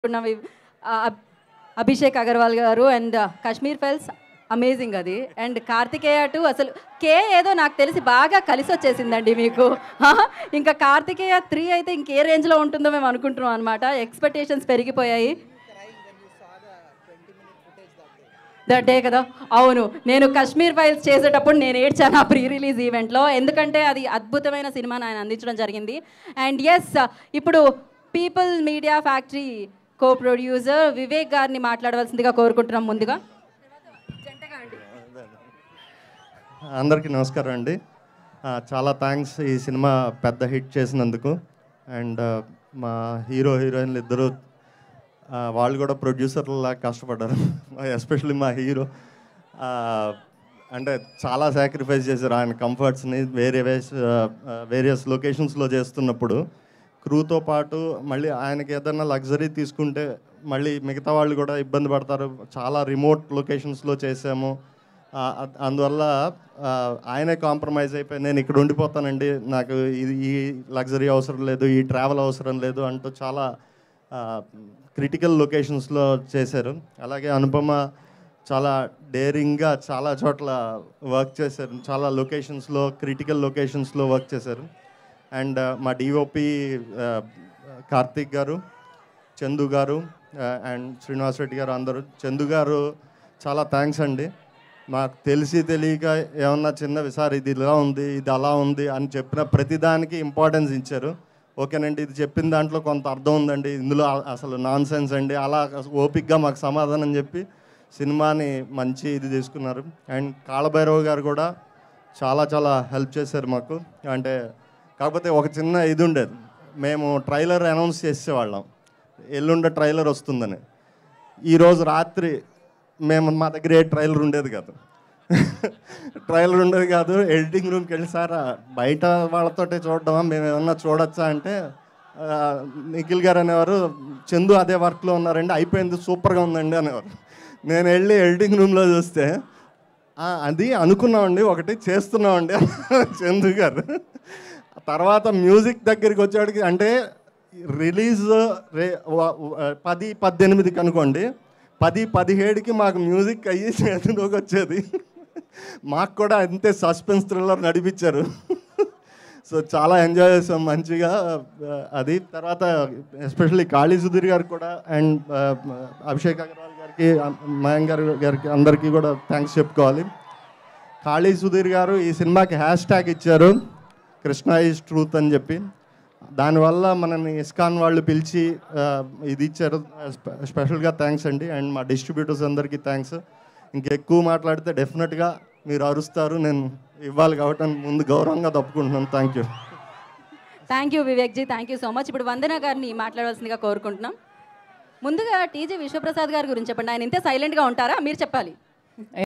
ఉన్న వి- ఆ, అబ్- అభిషేక్ అగర్వాల్ గారు అండ్ కాశ్మీర్ ఫెల్స్ అమేజింగ్ అది అండ్ కార్తికేయ టు అసలు కే ఏదో నాకు తెలిసి బాగా కలిసి వచ్చేసిందండి మీకు హా? ఇంకా కార్తికేయ త్రీ అయితే ఇంకే రేంజ్లో ఉంటుందో మేము అనుకుంటున్నాం అనమాట ఎక్స్పెక్టేషన్స్ పెరిగిపోయాయి దట్ డే కదా అవును నేను కశ్మీర్ ఫైల్స్ చేసేటప్పుడు నేను ఏడ్చాను ఆ ప్రీ రిలీజ్ ఈవెంట్లో ఎందుకంటే అది అద్భుతమైన సినిమాని ఆయన అందించడం జరిగింది అండ్ ఎస్ ఇప్పుడు people media factory co producer Vivek గారిని మాట్లాడవలసిందిగా కోరుకుంటున్నాం ముందుగా అందరికీ నమస్కారం అండి ఆ, చాలా థ్యాంక్స్ ఈ సినిమా పెద్ద హిట్ చేసినందుకు అండ్ మా హీరో హీరోయిన్లు ఇద్దరు ఆ, వాళ్ళు కూడా ప్రొడ్యూసర్లా కష్టపడ్డారు ఎస్పెషల్లీ మా హీరో ఆ, అంటే చాలా సాక్రిఫైస్ చేశారు ఆయన కంఫర్ట్స్ని వేరే వేస్ వేరియస్ లొకేషన్స్లో చేస్తున్నప్పుడు క్రూతో పాటు మళ్ళీ ఆయనకి ఏదైనా లగ్జరీ తీసుకుంటే మళ్ళీ మిగతా వాళ్ళు కూడా ఇబ్బంది పడతారు చాలా రిమోట్ లొకేషన్స్లో చేసాము ఆ, అ- అందువల్ల ఆ, ఆయనే కాంప్రమైజ్ అయిపోయి నేను ఇక్కడ ఉండిపోతానండి నాకు ఇది ఈ లగ్జరీ అవసరం లేదు ఈ ట్రావెల్ అవసరం లేదు అంటూ చాలా క్రిటికల్ లొకేషన్స్లో చేశారు అలాగే అనుపమ చాలా డేరింగ్గా చాలా చోట్ల వర్క్ చేశారు చాలా లొకేషన్స్లో క్రిటికల్ లొకేషన్స్లో వర్క్ చేశారు అండ్ మా డిఓపి కార్తిక్ గారు చందు గారు అండ్ శ్రీనివాస్ రెడ్డి గారు అందరూ చందు గారు చాలా థ్యాంక్స్ అండి మాకు తెలిసి తెలియక ఏమన్నా చిన్నవి సార్ ఇది ఇలా ఉంది ఇది అలా ఉంది అని చెప్పిన ప్రతిదానికి ఇంపార్టెన్స్ ఇచ్చారు ఓకేనండి ఇది చెప్పిన దాంట్లో కొంత అర్థం ఉందండి ఇందులో అ- అసలు నాన్ సెన్స్ అండి అలా ఓపిక్గా మాకు సమాధానం చెప్పి సినిమాని మంచి ఇది తీసుకున్నారు అండ్ కాళభైరవ్ గారు కూడా చాలా చాలా హెల్ప్ చేశారు మాకు అంటే కాకపోతే ఒక చిన్న ఇది ఉండేది మేము ట్రైలర్ అనౌన్స్ చేసేవాళ్ళం ఎల్లుండ ట్రైలర్ వస్తుందని ఈరోజు రాత్రి మేము మా దగ్గర ఏ ట్రైలర్ ఉండేది కాదు ట్రైలర్ ఉండేది కాదు ఎడిటింగ్ రూమ్కి వెళ్ళి సార్ బయట వాళ్ళతోటే చూడడమా మేము ఏమన్నా చూడొచ్చా అంటే ఆ, నిఖిల్ గారు అనేవారు చందు అదే వర్క్లో ఉన్నారండి అయిపోయింది సూపర్గా ఉందండి అనేవారు నేను వెళ్ళి ఎడిటింగ్ రూమ్లో చూస్తే "ఆ, అది అనుకున్నామండి ఒకటి చేస్తున్నామండి చందు గారు తర్వాత మ్యూజిక్ దగ్గరికి వచ్చేవాడికి అంటే రిలీజ్ రే వ- వ- పది పద్దెనిమిదికి అనుకోండి పది పదిహేడుకి మాకు మ్యూజిక్ అయ్యి చేతిలోకి వచ్చేది మాకు కూడా అంతే సస్పెన్స్ థ్రిల్లర్ నడిపించారు సో చాలా ఎంజాయ్ చేసాం మంచిగా ఆ, అది తర్వాత ఎస్పెషల్లీ కాళీ సుధీర్ గారికి కూడా అండ్ అభిషేక్ అగర్వాల్ గారికి మయాంక్ గారి గారికి అందరికీ కూడా థ్యాంక్స్ చెప్పుకోవాలి కాళీ సుధీర్ గారు ఈ సినిమాకి హ్యాష్ ట్యాగ్ ఇచ్చారు కృష్ణ ఈజ్ ట్రూత్ అని చెప్పి దానివల్ల మనని ఇస్కాన్ వాళ్ళు పిలిచి ఆ, ఇది ఇచ్చారు స్పె- స్పెషల్గా థ్యాంక్స్ అండి అండ్ మా డిస్ట్రిబ్యూటర్స్ అందరికీ థ్యాంక్స్ ఇంకెక్కువ మాట్లాడితే డెఫినెట్గా మీరు అరుస్తారు నేను ఇవ్వాలి కాబట్టి ముందు గౌరవంగా తప్పుకుంటున్నాను thank you thank you Vivek ji thank you so much ఇప్పుడు వందన గారిని మాట్లాడవలసిందిగా కోరుకుంటున్నాం ముందుగా టీజీ విశ్వప్రసాద్ గారి గురించి చెప్పండి ఆయన ఇంతే సైలెంట్గా ఉంటారా మీరు చెప్పాలి